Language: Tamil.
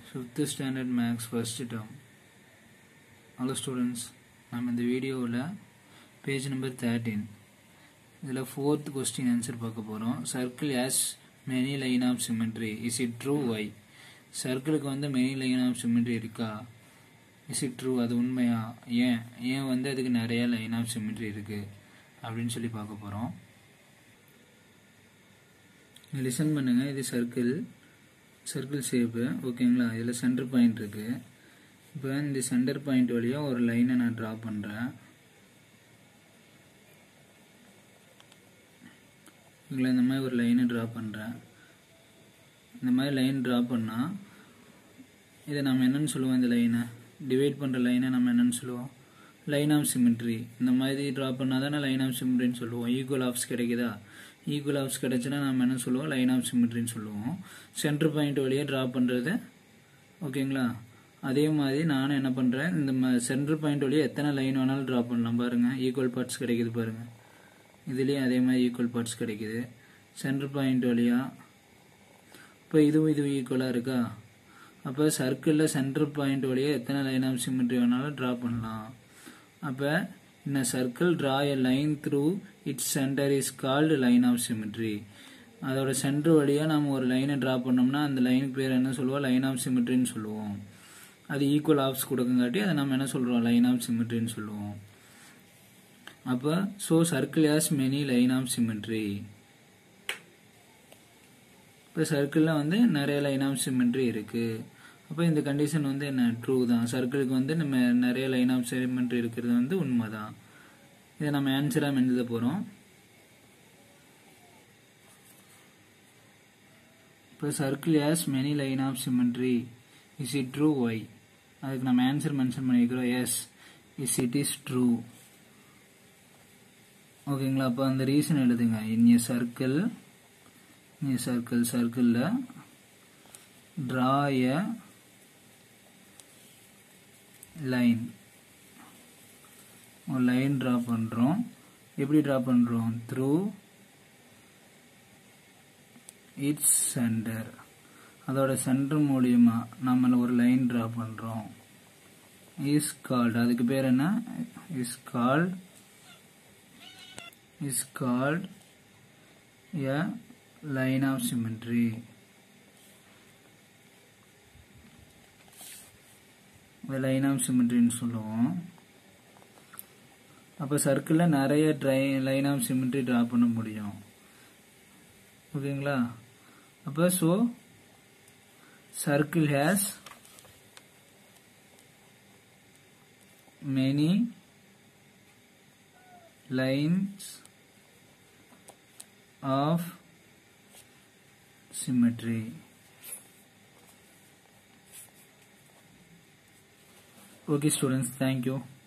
fifth standard maths first term hello students நம்ம இந்த வீடியோவில் பேஜ் நம்பர் தேர்ட்டீன் இதில் ஃபோர்த் கொஸ்டின் ஆன்சர் பார்க்க போகிறோம் circle has many line of symmetry is it true why சர்க்கிளுக்கு வந்து மெனி லைன் ஆஃப் சிமெட்ரி இருக்கா இஸ் இட் ட்ரூ அது உண்மையா ஏன் ஏன் வந்து அதுக்கு நிறைய லைன் ஆஃப் சிமெட்ரி இருக்குது அப்படின்னு சொல்லி பார்க்க போகிறோம் லிசன் பண்ணுங்க இது சர்க்கிள் சர்க்கிள் ஷேப்பு ஓகேங்களா இதில் சென்டர் பாயிண்ட் இருக்கு இப்போ இந்த சென்டர் பாயிண்ட் வழியாக ஒரு லைனை நான் ட்ரா பண்ணுறேன் இதில் இந்த மாதிரி ஒரு லைனை ட்ரா பண்ணுறேன் இந்த மாதிரி லைன் ட்ரா பண்ணால் இதை நம்ம என்னன்னு சொல்லுவோம் இந்த லைனை டிவைட் பண்ணுற லைனை நம்ம என்னன்னு சொல்லுவோம் லைன் ஆஃப் சிமெட்ரி இந்த மாதிரி ட்ரா பண்ணால் தானே லைன் ஆஃப் சிமெட்ரின்னு சொல்லுவோம் ஈக்குவல் ஆஃப்ஸ் கிடைக்குதா ஈக்குவல் ஆஃப்ஸ் கிடைச்சுன்னா நம்ம என்ன சொல்லுவோம் லைன் ஆஃப் சிமெட்ரின்னு சொல்லுவோம் சென்டர் பாயிண்ட் வழியாக ட்ரா பண்ணுறது ஓகேங்களா அதே மாதிரி நானும் என்ன பண்ணுறேன் இந்த சென்டர் பாயிண்ட் வழியாக எத்தனை லைன் வேணாலும் ட்ரா பண்ணலாம் பாருங்கள் ஈக்குவல் பார்ட்ஸ் கிடைக்குது பாருங்கள் இதுலேயும் அதே மாதிரி ஈக்குவல் பார்ட்ஸ் கிடைக்குது சென்டர் பாயிண்ட் வழியாக இப்போ இதுவும் இதுவும் ஈக்குவலாக இருக்கா அப்போ சர்க்கிளில் சென்டர் பாயிண்ட் வழியாக எத்தனை லைன் ஆஃப் சிமெட்ரி வேணாலும் ட்ரா பண்ணலாம் அப்போ in a circle draw a line through its center is called line of symmetry அதோட சென்டர் வழியாக நம்ம ஒரு லைனை ட்ரா பண்ணோம்னா அந்த லைனுக்கு பேர் என்ன சொல்லுவோம் லைன் ஆஃப் சிமெட்ரின்னு சொல்லுவோம் அது ஈக்குவல் ஆஃப்ஸ் கொடுக்கங்காட்டி அதை நம்ம என்ன சொல்கிறோம் லைன் ஆஃப் சிமெட்ரின்னு சொல்லுவோம் அப்போ so circle has many line of symmetry இப்போ சர்க்கிளில் வந்து நிறைய லைன் ஆஃப் சிமெட்ரி இருக்குது அப்போ இந்த கண்டிஷன் வந்து என்ன ட்ரூ தான் சர்க்கிளுக்கு வந்து நம்ம நிறைய லைன் ஆஃப் சிமெட்ரி இருக்கிறது வந்து உண்மை தான் இதை நம்ம ஆன்சராக எழுத போகிறோம் இப்போ circle has many line of symmetry is it true why அதுக்கு நம்ம ஆன்சர் மென்ஷன் பண்ணிக்கிறோம் yes is it is true ஓகேங்களா அப்போ அந்த ரீசன் எழுதுங்க in a circle in a circle சர்க்கிளில் ட்ரா எ லைன் ஒரு லைன் ட்ரா பண்ணுறோம் எப்படி ட்ரா பண்ணுறோம் த்ரூ இட்ஸ் சென்டர் அதோட சென்டர் மூலியமா நம்ம ஒரு லைன் ட்ரா பண்ணுறோம் இஸ் கால்டு அதுக்கு பேர் என்ன is called is called a line of symmetry line of சிமெட்ரின்னு சொல்லுவோம் அப்போ சர்க்கிளில் நிறைய try line of symmetry draw பண்ண முடியும் ஓகேங்களா அப்போ so circle has many lines of symmetry okay students thank you